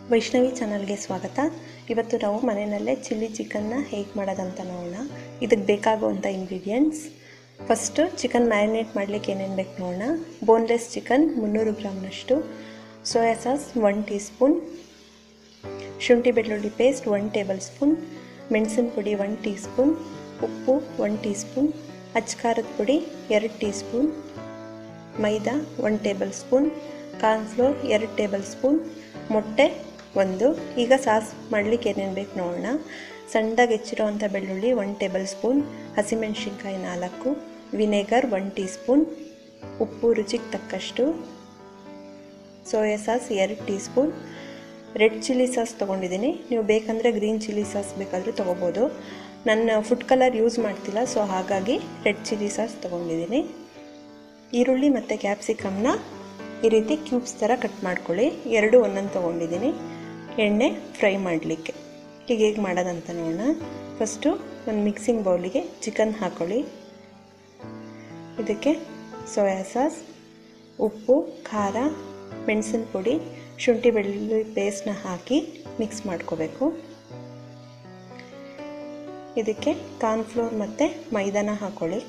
ವೈಷ್ಣವಿ ಚಾನಲ್ಗೆ ಸ್ವಾಗತ ಇವತ್ತು ನಾವು ಮನೆಯಲ್ಲೇ ಚಿಲ್ಲಿ ಚಿಕನ್ನ ಹೇಗೆ ಮಾಡೋದಂತ ನೋಡೋಣ ಇದಕ್ಕೆ ಬೇಕಾಗುವಂಥ ಇಂಗ್ರೀಡಿಯೆಂಟ್ಸ್ ಫಸ್ಟು ಚಿಕನ್ ಮ್ಯಾರಿನೇಟ್ ಮಾಡಲಿಕ್ಕೆ ಏನೇನು ಬೇಕು ನೋಡೋಣ ಬೋನ್ಲೆಸ್ ಚಿಕನ್ ಮುನ್ನೂರು ಗ್ರಾಮ್ನಷ್ಟು soya sauce one teaspoon ಶುಂಠಿ ಬೆಳ್ಳುಳ್ಳಿ ಪೇಸ್ಟ್ ಒನ್ ಟೇಬಲ್ ಸ್ಪೂನ್ ಮೆಣಸಿನ ಪುಡಿ ಒನ್ ಟೀ ಸ್ಪೂನ್ ಉಪ್ಪು ಒನ್ ಟೀ ಸ್ಪೂನ್ ಅಚ್ಕಾರದ ಪುಡಿ ಎರಡು teaspoon maida one tablespoon cornflour ಎರಡು ಟೇಬಲ್ ಸ್ಪೂನ್ ಮೊಟ್ಟೆ ಒಂದು ಈಗ ಸಾಸ್ ಮಾಡಲಿಕ್ಕೆ ಏನೇನು ಬೇಕು ನೋಡೋಣ ಸಣ್ಣದಾಗಿ ಹೆಚ್ಚಿರೋವಂಥ ಬೆಳ್ಳುಳ್ಳಿ ಒನ್ ಟೇಬಲ್ ಸ್ಪೂನ್ ಹಸಿಮೆಣಸಿನ್ಕಾಯಿ ನಾಲ್ಕು ವಿನೆಗರ್ ಒನ್ ಟೀ ಸ್ಪೂನ್ ಉಪ್ಪು ರುಚಿಗೆ ತಕ್ಕಷ್ಟು ಸೋಯಾ ಸಾಸ್ ಎರಡು teaspoon red chilli sauce ತೊಗೊಂಡಿದ್ದೀನಿ ನೀವು ಬೇಕಂದರೆ ಗ್ರೀನ್ ಚಿಲ್ಲಿ ಸಾಸ್ ಬೇಕಾದರೂ ತೊಗೋಬೋದು ನನ್ನ ಫುಡ್ ಕಲರ್ ಯೂಸ್ ಮಾಡ್ತಿಲ್ಲ ಸೊ ಹಾಗಾಗಿ ರೆಡ್ ಚಿಲ್ಲಿ ಸಾಸ್ ತೊಗೊಂಡಿದ್ದೀನಿ ಈರುಳ್ಳಿ ಮತ್ತು ಕ್ಯಾಪ್ಸಿಕಮ್ನ ಈ ರೀತಿ ಕ್ಯೂಬ್ಸ್ ಥರ ಕಟ್ ಮಾಡ್ಕೊಳ್ಳಿ ಎರಡು ಒಂದೊಂದು ತೊಗೊಂಡಿದ್ದೀನಿ ಎಣ್ಣೆ ಫ್ರೈ ಮಾಡಲಿಕ್ಕೆ ಈಗ ಹೇಗೆ ಮಾಡೋದಂತ ನೋಡೋಣ ಫಸ್ಟು ಒಂದು ಮಿಕ್ಸಿಂಗ್ ಬೌಲಿಗೆ ಚಿಕನ್ ಹಾಕ್ಕೊಳ್ಳಿ ಇದಕ್ಕೆ ಸೋಯಾ ಸಾಸ್ ಉಪ್ಪು ಖಾರ ಮೆಣಸಿನ ಪುಡಿ ಶುಂಠಿ ಬೆಳ್ಳುಳ್ಳಿ ಪೇಸ್ಟ್ನ ಹಾಕಿ ಮಿಕ್ಸ್ ಮಾಡ್ಕೋಬೇಕು ಇದಕ್ಕೆ ಕಾರ್ನ್ಫ್ಲೋರ್ ಮತ್ತು ಮೈದಾನ ಹಾಕ್ಕೊಳ್ಳಿ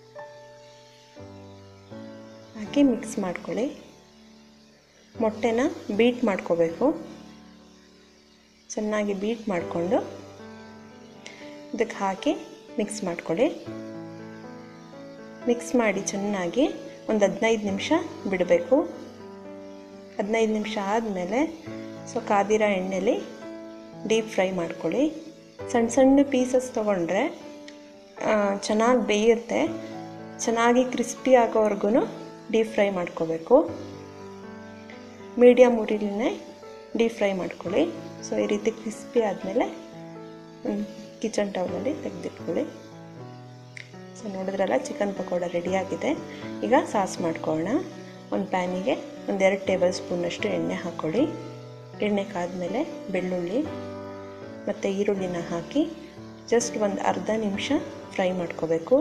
ಹಾಕಿ ಮಿಕ್ಸ್ ಮಾಡ್ಕೊಳ್ಳಿ ಮೊಟ್ಟೆನ ಬೀಟ್ ಮಾಡ್ಕೋಬೇಕು ಚೆನ್ನಾಗಿ ಬೀಟ್ ಮಾಡಿಕೊಂಡು ಇದಕ್ಕೆ ಹಾಕಿ ಮಿಕ್ಸ್ ಮಾಡ್ಕೊಳ್ಳಿ ಮಿಕ್ಸ್ ಮಾಡಿ ಚೆನ್ನಾಗಿ ಒಂದು ಹದಿನೈದು ನಿಮಿಷ ಬಿಡಬೇಕು ಹದಿನೈದು ನಿಮಿಷ ಆದಮೇಲೆ ಸೊ ಕಾದಿರೋ ಎಣ್ಣೆಲಿ ಡೀಪ್ ಫ್ರೈ ಮಾಡ್ಕೊಳ್ಳಿ ಸಣ್ಣ ಸಣ್ಣ ಪೀಸಸ್ ತೊಗೊಂಡ್ರೆ ಚೆನ್ನಾಗಿ ಬೇಯುತ್ತೆ ಚೆನ್ನಾಗಿ ಕ್ರಿಸ್ಪಿ ಆಗೋವರೆಗೂ ಡೀಪ್ ಫ್ರೈ ಮಾಡ್ಕೋಬೇಕು ಮೀಡಿಯಮ್ ಉರಿಲಿನೇ ಡೀಪ್ ಫ್ರೈ ಮಾಡ್ಕೊಳ್ಳಿ ಸೊ ಈ ರೀತಿ ಕ್ರಿಸ್ಪಿ ಆದಮೇಲೆ ಕಿಚನ್ ಟೌಲಲ್ಲಿ ತೆಗೆದಿಟ್ಕೊಳ್ಳಿ ಸೊ ನೋಡಿದ್ರಲ್ಲ ಚಿಕನ್ ಪಕೋಡ ರೆಡಿಯಾಗಿದೆ ಈಗ ಸಾಸ್ ಮಾಡ್ಕೊಳ್ಳೋಣ ಒಂದು ಪ್ಯಾನಿಗೆ ಒಂದೆರಡು ಟೇಬಲ್ ಸ್ಪೂನಷ್ಟು ಎಣ್ಣೆ ಹಾಕ್ಕೊಳ್ಳಿ ಎಣ್ಣೆ ಕಾದ್ಮೇಲೆ ಬೆಳ್ಳುಳ್ಳಿ ಮತ್ತು ಈರುಳ್ಳಿನ ಹಾಕಿ ಜಸ್ಟ್ ಒಂದು ಅರ್ಧ ನಿಮಿಷ ಫ್ರೈ ಮಾಡ್ಕೋಬೇಕು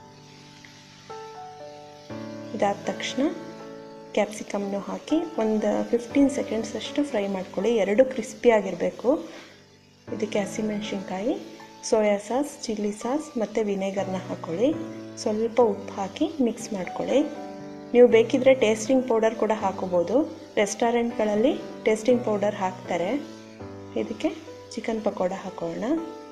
ಇದಾದ ತಕ್ಷಣ ಕ್ಯಾಪ್ಸಿಕಮ್ನು ಹಾಕಿ ಒಂದು ಫಿಫ್ಟೀನ್ ಸೆಕೆಂಡ್ಸ್ ಅಷ್ಟು ಫ್ರೈ ಮಾಡ್ಕೊಳ್ಳಿ ಎರಡು ಕ್ರಿಸ್ಪಿ ಆಗಿರಬೇಕು ಇದಕ್ಕೆ ಹಸಿಮೆಣ್ಸಿನ್ಕಾಯಿ ಸೋಯಾ ಸಾಸ್ ಚಿಲ್ಲಿ ಸಾಸ್ ಮತ್ತು ವಿನೆಗರ್ನ ಹಾಕ್ಕೊಳ್ಳಿ ಸ್ವಲ್ಪ ಉಪ್ಪು ಹಾಕಿ ಮಿಕ್ಸ್ ಮಾಡ್ಕೊಳ್ಳಿ ನೀವು ಬೇಕಿದ್ದರೆ ಟೇಸ್ಟಿಂಗ್ ಪೌಡರ್ ಕೂಡ ಹಾಕೋಬೋದು ರೆಸ್ಟೋರೆಂಟ್ಗಳಲ್ಲಿ ಟೇಸ್ಟಿಂಗ್ ಪೌಡರ್ ಹಾಕ್ತಾರೆ ಇದಕ್ಕೆ ಚಿಕನ್ ಪಕೋಡ ಹಾಕೋಣ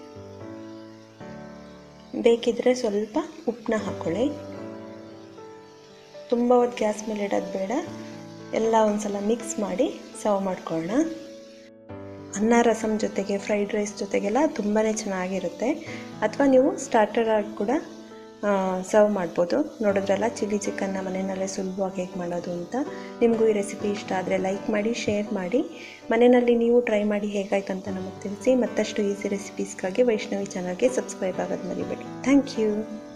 ಬೇಕಿದ್ದರೆ ಸ್ವಲ್ಪ ಉಪ್ಪನ್ನ ಹಾಕ್ಕೊಳ್ಳಿ ತುಂಬ ಹೊತ್ತು ಗ್ಯಾಸ್ ಮೇಲೆ ಇಡೋದು ಬೇಡ ಎಲ್ಲ ಒಂದು ಸಲ ಮಿಕ್ಸ್ ಮಾಡಿ ಸರ್ವ್ ಮಾಡ್ಕೊಳ್ಳೋಣ ಅನ್ನ ರಸಮ್ ಜೊತೆಗೆ ಫ್ರೈಡ್ ರೈಸ್ ಜೊತೆಗೆಲ್ಲ ತುಂಬಾ ಚೆನ್ನಾಗಿರುತ್ತೆ ಅಥವಾ ನೀವು ಸ್ಟಾರ್ಟರ್ ಆಗಿ ಕೂಡ ಸರ್ವ್ ಮಾಡ್ಬೋದು ನೋಡಿದ್ರಲ್ಲ ಚಿಲ್ಲಿ ಚಿಕನ್ನ ಮನೆಯಲ್ಲೇ ಸುಲಭವಾಗಿ ಹೇಗೆ ಮಾಡೋದು ಅಂತ ನಿಮಗೂ ಈ ರೆಸಿಪಿ ಇಷ್ಟ ಆದರೆ ಲೈಕ್ ಮಾಡಿ ಶೇರ್ ಮಾಡಿ ಮನೆಯಲ್ಲಿ ನೀವು ಟ್ರೈ ಮಾಡಿ ಹೇಗಾಯ್ತು ಅಂತ ನಮಗೆ ತಿಳಿಸಿ ಮತ್ತಷ್ಟು ಈಸಿ ರೆಸಿಪೀಸ್ಗಾಗಿ ವೈಷ್ಣವಿ ಚಾನಲ್ಗೆ ಸಬ್ಸ್ಕ್ರೈಬ್ ಆಗೋದು ಮರಿಬೇಡಿ ಥ್ಯಾಂಕ್ ಯು